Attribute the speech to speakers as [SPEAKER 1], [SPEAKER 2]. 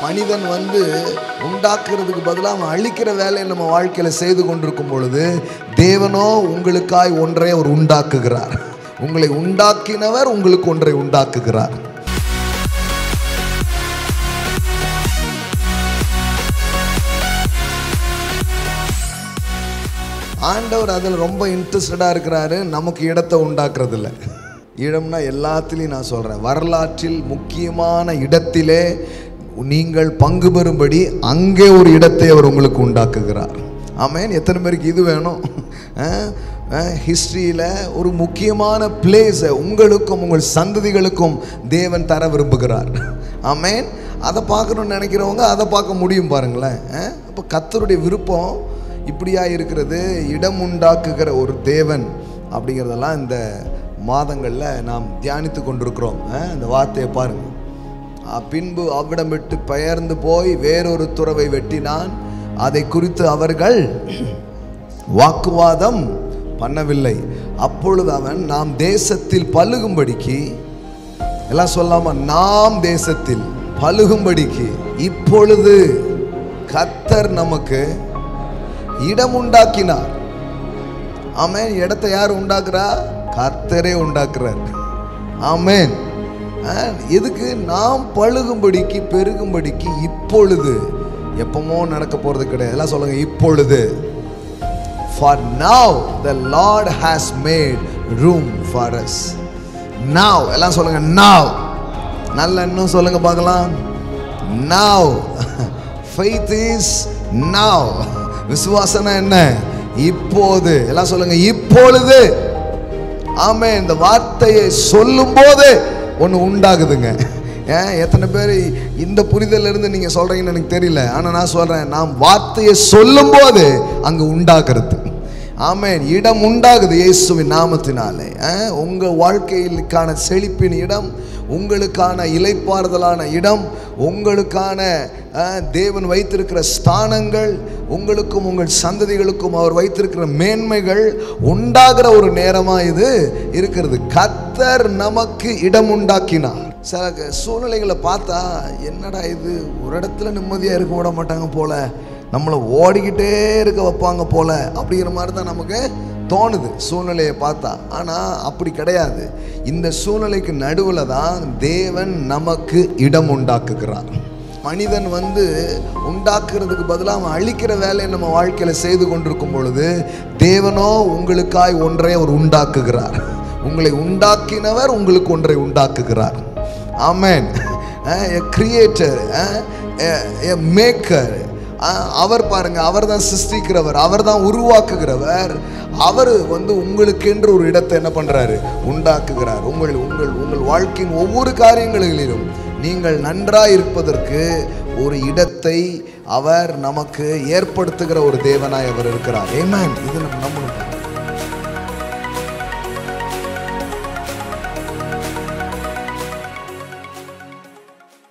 [SPEAKER 1] மனிதன் வந்து உண்டாக்குறதுக்கு பதிலாக அவன் அழிக்கிற வேலையை நம்ம வாழ்க்கையில் செய்து கொண்டிருக்கும் பொழுது தேவனோ உங்களுக்காய் ஒன்றை அவர் உண்டாக்குகிறார் உங்களை உண்டாக்கினவர் உங்களுக்கு ஒன்றை உண்டாக்குகிறார் ஆண்டவர் அதில் ரொம்ப இன்ட்ரெஸ்டடாக இருக்கிறாரு நமக்கு இடத்தை உண்டாக்குறதில்ல இடம்னா எல்லாத்துலேயும் நான் சொல்கிறேன் வரலாற்றில் முக்கியமான இடத்திலே நீங்கள் பங்கு பெறும்படி அங்கே ஒரு இடத்தை அவர் உங்களுக்கு உண்டாக்குகிறார் ஆமேன் எத்தனை பேருக்கு இது வேணும் ஹிஸ்ட்ரியில் ஒரு முக்கியமான பிளேஸை உங்களுக்கும் உங்கள் சந்ததிகளுக்கும் தேவன் தர விரும்புகிறார் ஆமேன் அதை பார்க்கணுன்னு நினைக்கிறவங்க அதை பார்க்க முடியும் பாருங்களேன் அப்போ கத்தருடைய விருப்பம் இப்படியா இருக்கிறது இடம் உண்டாக்குகிற ஒரு தேவன் அப்படிங்கிறதெல்லாம் இந்த மாதங்களில் நாம் தியானித்து கொண்டிருக்கிறோம் அஹ், இந்த வார்த்தையை பாருங்கள் அஹ், பின்பு அவ்விடம் விட்டு பெயர்ந்து போய் வேறொரு துறவை வெட்டினான் அதை குறித்து அவர்கள் வாக்குவாதம் பண்ணவில்லை அப்பொழுது அவன் நாம் தேசத்தில் பழுகும்படிக்கு எல்லாம் சொல்லாம நாம் தேசத்தில் பழுகும்படிக்கு இப்பொழுது கத்தர் நமக்கு இடம் உண்டாக்கினார் ஆமென் இடத்தை யார் உண்டாக்குறா கர்த்தரே உண்டாக்குறார் ஆமென் ஆ, எதுக்கு நாம் பழுகும்படிக்கு பெருகும்படிக்கு இப்பொழுது எப்பமோ நடக்க போறது கிடையாது எல்லாம் சொல்லுங்க இப்பொழுது for now the Lord has made room for us now எல்லாம் சொல்லுங்க now நல்ல இன்னும் சொல்லுங்க பார்க்கலாம் now faith is now விசுவாசனா என்ன இப்போது எல்லாம் சொல்லுங்க இப்பொழுது ஆமே இந்த வார்த்தையை சொல்லும் போது ஒன்று உண்டாகுதுங்க ஏன் எத்தனை பேர் இந்த புரிதல்ல இருந்து நீங்கள் சொல்கிறீங்கன்னு எனக்கு தெரியல ஆனால் நான் சொல்கிறேன் நாம் வார்த்தையை சொல்லும் போது அங்கே உண்டாகிறது ஆமென் இடம் உண்டாகுது இயேசுவின் நாமத்தினாலே அஹ், உங்க வாழ்க்கையிலுக்கான செழிப்பின் இடம் உங்களுக்கான இலைப்பாறுதலான இடம் உங்களுக்கான அஹ், தேவன் வைத்திருக்கிற ஸ்தானங்கள் உங்களுக்கும் உங்கள் சந்ததிகளுக்கும் அவர் வைத்திருக்கிற மேன்மைகள் உண்டாகிற ஒரு நேரமா இது இருக்கிறது கத்தர் நமக்கு இடம் உண்டாக்கினார் சில க- சூழ்நிலைகளை பார்த்தா என்னடா இது ஒரு இடத்துல நிம்மதியாக இருக்க விட மாட்டாங்க போல நம்மளை ஓடிக்கிட்டே இருக்க வைப்பாங்க போல அப்படிங்கிற மாதிரி தான் நமக்கு தோணுது சூழ்நிலையை பார்த்தா ஆனால் அப்படி கிடையாது இந்த சூழ்நிலைக்கு நடுவில் தான் தேவன் நமக்கு இடம் உண்டாக்குகிறார் மனிதன் வந்து உண்டாக்குறதுக்கு பதிலாக அவன் அழிக்கிற வேலையை நம்ம வாழ்க்கையில் செய்து கொண்டிருக்கும் பொழுது தேவனோ உங்களுக்காய் ஒன்றை அவர் உண்டாக்குகிறார் உங்களை உண்டாக்கினவர் உங்களுக்கு ஒன்றை உண்டாக்குகிறார் ஆமென் எ கிரியேட்டர் எ மேக்கர் அவர் பாருங்க அவர் தான் சிருஷ்டிக்கிறவர் அவர் தான் உருவாக்குகிறவர் அவர் வந்து உங்களுக்கென்று ஒரு இடத்தை என்ன பண்றாரு உண்டாக்குகிறார் உங்கள் உங்கள் உங்கள் வாழ்க்கையின் ஒவ்வொரு காரியங்களிலும் நீங்கள் நன்றாய் இருப்பதற்கு ஒரு இடத்தை அவர் நமக்கு ஏற்படுத்துகிற ஒரு தேவனாய் அவர் இருக்கிறார் ஏமேன் இது நம்ம நம்பணும்